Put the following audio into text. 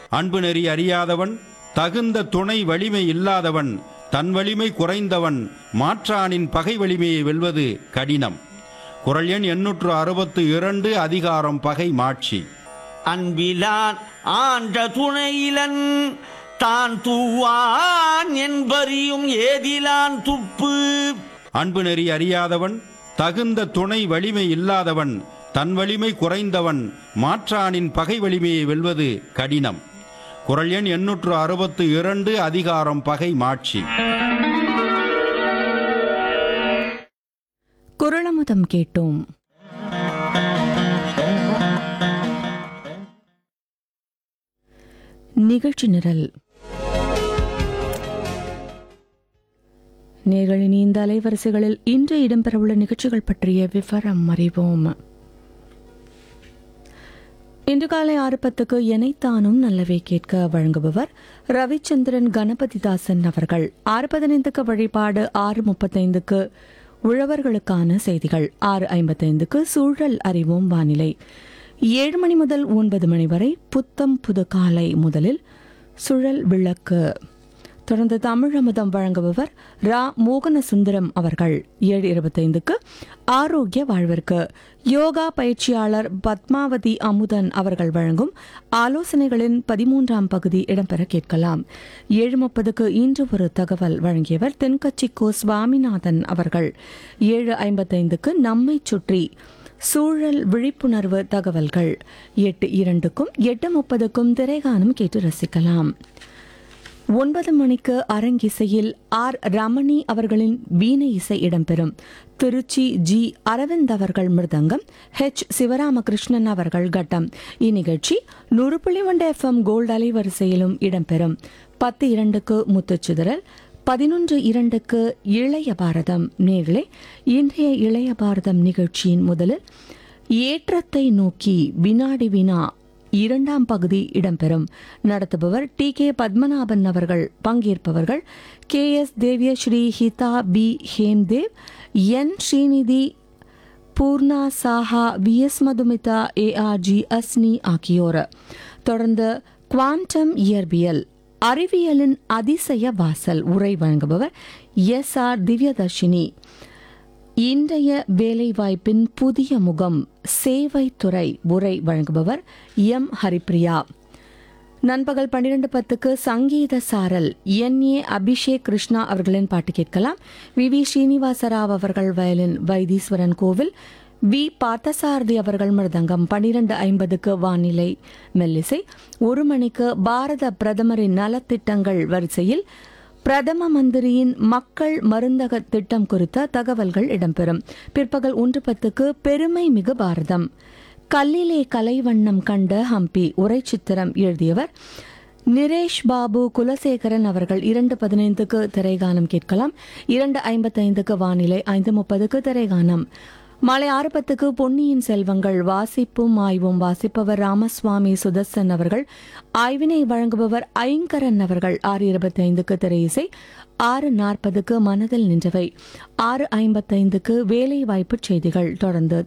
அன்பு நெறி அறியாதவன் தகுந்த துணை வலிமை இல்லாதவன் தன் வலிமை குறைந்தவன் மாற்றானின் பகை வலிமையை வெல்வது கடினம் குரல் எண் எண்ணூற்று அறுபத்து இரண்டு அதிகாரம் பகை மாட்சி அன்பிலான் ஆன்ற துணையிலன் தான் தூவான் என்பறியும் ஏதிலான் துப்பு அன்பு நெறி அறியாதவன் தகுந்த துணை வலிமை இல்லாதவன் தன் வலிமை குறைந்தவன் மாற்றானின் பகை வலிமையை வெல்வது கடினம் குரல் எண் எண்ணூற்று அறுபத்து இரண்டு அதிகாரம் பகை மாட்சி குரலமுதம் கேட்டோம் நிகழ்ச்சி நிரல் நேர்களின் இந்த அலைவரிசைகளில் இன்று இடம்பெறவுள்ள நிகழ்ச்சிகள் பற்றிய விவரம் அறிவோம் இன்று காலை ஆறு பத்துக்கு எனைத்தானும் நல்லவே கேட்க வழங்குபவர் ரவிச்சந்திரன் கணபதிதாசன் அவர்கள் ஆறு பதினைந்துக்கு வழிபாடு ஆறு முப்பத்தைந்துக்கு உழவர்களுக்கான செய்திகள் ஆறு ஐம்பத்தைந்துக்கு சூழல் அறிவோம் வானிலை ஏழு மணி முதல் ஒன்பது மணி வரை புத்தம் புது காலை முதலில் சுழல் விளக்கு தொடர்ந்து தமிழ் அமுதம் வழங்குபவர் ரா மோகன சுந்தரம் அவர்கள் ஏழு இருபத்தைந்துக்கு ஆரோக்கிய வாழ்விற்கு யோகா பயிற்சியாளர் பத்மாவதி அமுதன் அவர்கள் வழங்கும் ஆலோசனைகளின் பதிமூன்றாம் பகுதி இடம்பெற கேட்கலாம் ஏழு முப்பதுக்கு இன்று ஒரு தகவல் வழங்கியவர் தென்கட்சி கோ சுவாமிநாதன் அவர்கள் ஏழு ஐம்பத்தைந்துக்கு நம்மை சுற்றி சூழல் விழிப்புணர்வு தகவல்கள் எட்டு இரண்டுக்கும் எட்டு முப்பதுக்கும் திரைகானம் கேட்டு ரசிக்கலாம் ஒன்பது மணிக்கு அரங்கிசையில் ஆர் ரமணி அவர்களின் வீணை இசை இடம்பெறும் திருச்சி ஜி அரவிந்த் அவர்கள் மிருதங்கம் ஹெச் சிவராமகிருஷ்ணன் அவர்கள் கட்டம் இந்நிகழ்ச்சி நூறு புள்ளி ஒன்று எஃப்எம் கோல்டு அலைவரிசையிலும் இடம்பெறும் பத்து இரண்டுக்கு முத்துச்சிதறல் பதினொன்று இரண்டுக்கு இளைய பாரதம் நேர்களே இன்றைய இளைய பாரதம் நிகழ்ச்சியின் முதலில் ஏற்றத்தை நோக்கி வினாடி வினா இரண்டாம் பகுதி இடம்பெறும் நடத்துபவர் டி கே பத்மநாபன் அவர்கள் பங்கேற்பவர்கள் K S Deviyashree Hitha P Hemdev N Srinidhi Poorna Saha V S Madhumitha A R G Asni ஆகியோர் தொடர்ந்து குவாண்டம் இயற்பியல் அறிவியலின் அதிசய வாசல் உரை வழங்குபவர் எஸ் ஆர் திவ்யதர்ஷினி இன்றைய வேலைவாய்ப்பின் புதிய முகம் சேவைத்துறை உரை வழங்குபவர் எம் ஹரிப்ரியா நண்பகல் பன்னிரண்டு பத்துக்கு சங்கீத சாரல் என் ஏ அபிஷேக் கிருஷ்ணா அவர்களின் பாட்டு கேட்கலாம் வி வி ஸ்ரீனிவாசராவ் அவர்கள் வயலின் வைத்தீஸ்வரன் கோவில் வி பார்த்தசாரதி அவர்கள் மிருதங்கம் பன்னிரண்டு ஐம்பதுக்கு வானிலை மெல்லிசை ஒரு மணிக்கு பாரத பிரதமரின் நலத்திட்டங்கள் வரிசையில் பிரதம மந்திரியின் மக்கள் மருந்தக திட்டம் குறித்த தகவல்கள் இடம்பெறும் பிற்பகல் ஒன்று பத்துக்கு பெருமை மிகு பாரதம் கல்லிலே கலைவண்ணம் கண்ட ஹம்பி உரை சித்திரம் எழுதியவர் நிரேஷ் பாபு குலசேகரன் அவர்கள் இரண்டு பதினைந்துக்கு திரைகானம் கேட்கலாம் இரண்டு ஐம்பத்தைந்துக்கு வானிலை ஐந்து முப்பதுக்கு திரைகானம் மாலை ஆறு பத்துக்கு பொன்னியின் செல்வங்கள் வாசிப்பும் ஆய்வும் வாசிப்பவர் ராமசுவாமி சுதர்சன் அவர்கள் ஆய்வினை வழங்குபவர் ஐங்கரன் அவர்கள் ஆறு இருபத்தி ஐந்துக்கு திரையிசை ஆறு நாற்பதுக்கு மனதில் நின்றவை ஆறு ஐம்பத்தைந்துக்கு வேலை வாய்ப்பு செய்திகள் தொடர்ந்து